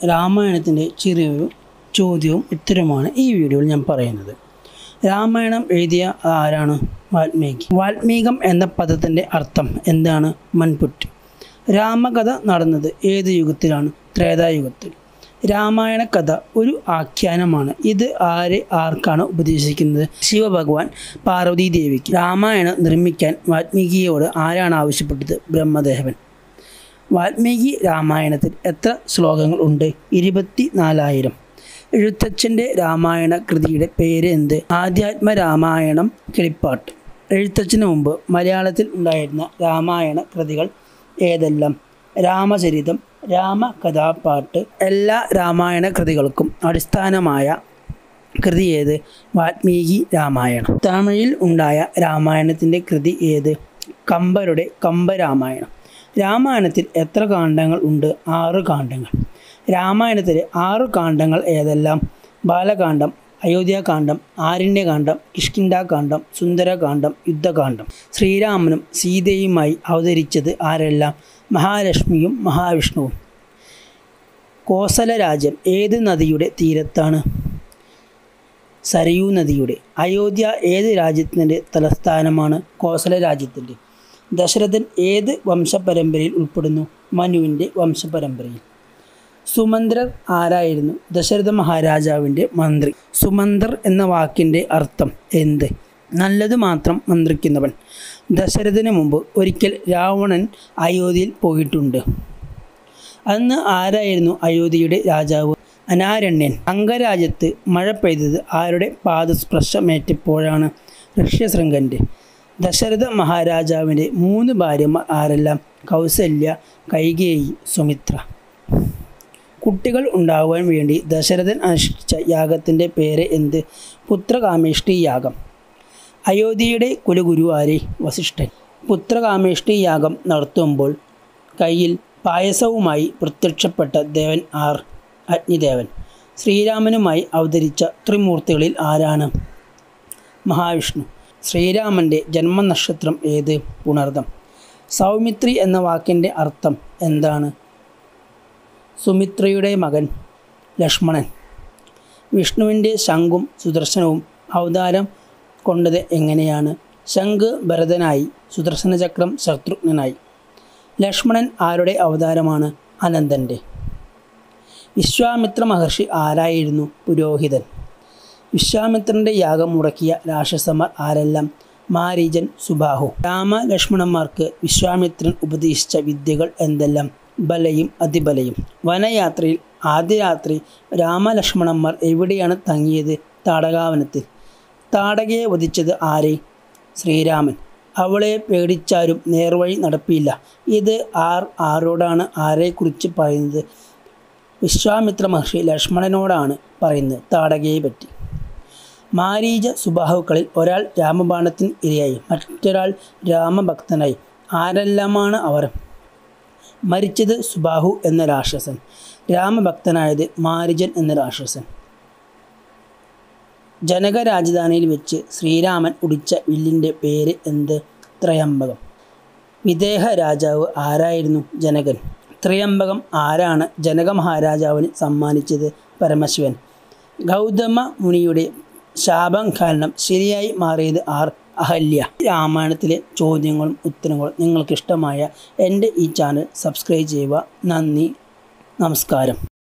രാമായണത്തിൻ്റെ ചെറിയൊരു ചോദ്യവും ഉത്തരവുമാണ് ഈ വീഡിയോയിൽ ഞാൻ പറയുന്നത് രാമായണം എഴുതിയ ആരാണ് വാൽമീകി വാൽമീകം എന്ന പദത്തിൻ്റെ അർത്ഥം എന്താണ് മൺപുറ്റ് രാമകഥ നടന്നത് ഏത് യുഗത്തിലാണ് ത്രേതായുഗത്തിൽ രാമായണ കഥ ഒരു ആഖ്യാനമാണ് ഇത് ആരെ ആർക്കാണ് ഉപദേശിക്കുന്നത് ശിവഭഗവാൻ പാർവതി ദേവിക്ക് രാമായണം നിർമ്മിക്കാൻ വാൽമീകിയോട് ആരാണ് ആവശ്യപ്പെട്ടത് ബ്രഹ്മദേവൻ വാൽമീകി രാമായണത്തിൽ എത്ര ശ്ലോകങ്ങൾ ഉണ്ട് ഇരുപത്തി നാലായിരം എഴുത്തച്ഛൻ്റെ രാമായണ കൃതിയുടെ പേര് എന്ത് ആധ്യാത്മ രാമായണം കിളിപ്പാട്ട് എഴുത്തച്ഛന് മുമ്പ് മലയാളത്തിൽ ഉണ്ടായിരുന്ന രാമായണ കൃതികൾ ഏതെല്ലാം രാമചരിതം രാമകഥാപാട്ട് എല്ലാ രാമായണ കൃതികൾക്കും അടിസ്ഥാനമായ കൃതി ഏത് വാൽമീകി രാമായണം തമിഴിൽ ഉണ്ടായ രാമായണത്തിൻ്റെ കൃതി ഏത് കമ്പരുടെ കമ്പരാമായണം രാമായണത്തിൽ എത്ര കാണ്ഡങ്ങൾ ഉണ്ട് ആറ് കാണ്ഡങ്ങൾ രാമായണത്തിലെ ആറ് കാണ്ഡങ്ങൾ ഏതെല്ലാം ബാലകാന്ഡം അയോധ്യാകാന്ഡം ആരണ്യകാന്ഡം കിഷ്കിന്ധാകാന്ഡം സുന്ദരകാന്ഡം യുദ്ധകാന്ഡം ശ്രീരാമനും സീതയുമായി അവതരിച്ചത് ആരെല്ലാം മഹാലക്ഷ്മിയും മഹാവിഷ്ണുവും കോസല രാജ്യം ഏത് നദിയുടെ തീരത്താണ് സരയൂ നദിയുടെ അയോധ്യ ഏത് രാജ്യത്തിൻ്റെ തലസ്ഥാനമാണ് കോസല രാജ്യത്തിൻ്റെ ദശരഥൻ ഏത് വംശപരമ്പരയിൽ ഉൾപ്പെടുന്നു മനുവിൻ്റെ വംശപരമ്പരയിൽ സുമന്ത്രർ ആരായിരുന്നു ദശരഥ മഹാരാജാവിൻ്റെ മന്ത്രി സുമന്തർ എന്ന വാക്കിൻ്റെ അർത്ഥം എന്ത് നല്ലത് മാത്രം മന്ത്രിക്കുന്നവൻ ദശരഥന് മുമ്പ് ഒരിക്കൽ രാവണൻ അയോധ്യയിൽ പോയിട്ടുണ്ട് അന്ന് ആരായിരുന്നു അയോധ്യയുടെ രാജാവ് അനാരണ്യൻ അംഗരാജ്യത്ത് മഴ പെയ്തത് ആരുടെ പാദസ്പർശമേറ്റപ്പോഴാണ് ഋഷ്യശൃംഗൻ്റെ ദശരഥ മഹാരാജാവിൻ്റെ മൂന്ന് ഭാര്യമാർ ആരെല്ലാം കൗസല്യ കൈകേയി സുമിത്ര കുട്ടികൾ ഉണ്ടാകുവാൻ വേണ്ടി ദശരഥൻ അനുഷ്ഠിച്ച യാഗത്തിൻ്റെ പേര് എന്ത് പുത്രകാമേഷ്ടി യാഗം അയോധ്യയുടെ കുലഗുരു ആരെ വസിഷ്ഠൻ പുത്രകാമേഷ്ടി യാഗം നടത്തുമ്പോൾ കയ്യിൽ പായസവുമായി പ്രത്യക്ഷപ്പെട്ട ദേവൻ ആർ അഗ്നിദേവൻ ശ്രീരാമനുമായി അവതരിച്ച ത്രിമൂർത്തികളിൽ ആരാണ് മഹാവിഷ്ണു ശ്രീരാമൻ്റെ ജന്മനക്ഷത്രം ഏത് പുണർദം സൗമിത്രി എന്ന വാക്കിൻ്റെ അർത്ഥം എന്താണ് സുമിത്രയുടെ മകൻ ലക്ഷ്മണൻ വിഷ്ണുവിൻ്റെ ശംഖും സുദർശനവും അവതാരം കൊണ്ടത് എങ്ങനെയാണ് ശംഖ് ഭരതനായി സുദർശന ചക്രം ശത്രുഘ്നനായി ലക്ഷ്മണൻ ആരുടെ അവതാരമാണ് അനന്തൻ്റെ വിശ്വാമിത്ര മഹർഷി ആരായിരുന്നു പുരോഹിതൻ വിശ്വാമിത്രൻ്റെ യാഗം മുടക്കിയ രാക്ഷസന്മാർ ആരെല്ലാം മാരീജൻ സുബാഹു രാമ ലക്ഷ്മണന്മാർക്ക് വിശ്വാമിത്രൻ ഉപദേശിച്ച വിദ്യകൾ എന്തെല്ലാം ബലയും അതിബലയും വനയാത്രയിൽ ആദ്യ രാത്രി രാമലക്ഷ്മണന്മാർ എവിടെയാണ് തങ്ങിയത് താടകാവനത്തിൽ താടകയെ വധിച്ചത് ആരെ ശ്രീരാമൻ അവളെ പേടിച്ചാലും നേർവഴി നടപ്പില്ല ഇത് ആർ ആരോടാണ് ആരെക്കുറിച്ച് പറയുന്നത് വിശ്വാമിത്ര മഹർഷി ലക്ഷ്മണനോടാണ് പറയുന്നത് താടകയെ പറ്റി മാരീജ സുബാഹുക്കളിൽ ഒരാൾ രാമബാണത്തിന് ഇരയായി മറ്റൊരാൾ രാമഭക്തനായി ആരെല്ലാമാണ് അവർ മരിച്ചത് സുബാഹു എന്ന രാക്ഷസൻ രാമഭക്തനായത് മാരിജൻ എന്ന രാക്ഷസൻ ജനക രാജധാനിയിൽ വെച്ച് ശ്രീരാമൻ ഉടിച്ച വില്ലിൻ്റെ പേര് എന്ത് ത്രയംബകം വിദേഹ രാജാവ് ആരായിരുന്നു ജനകൻ ത്രയംബകം ആരാണ് ജനക മഹാരാജാവിന് സമ്മാനിച്ചത് പരമശിവൻ ഗൗതമ മുനിയുടെ ശാപം കാരണം ശരിയായി മാറിയത് ആർ അഹല്യ രാമായണത്തിലെ ചോദ്യങ്ങളും ഉത്തരങ്ങളും നിങ്ങൾക്കിഷ്ടമായ എൻ്റെ ഈ ചാനൽ സബ്സ്ക്രൈബ് ചെയ്യുക നന്ദി നമസ്കാരം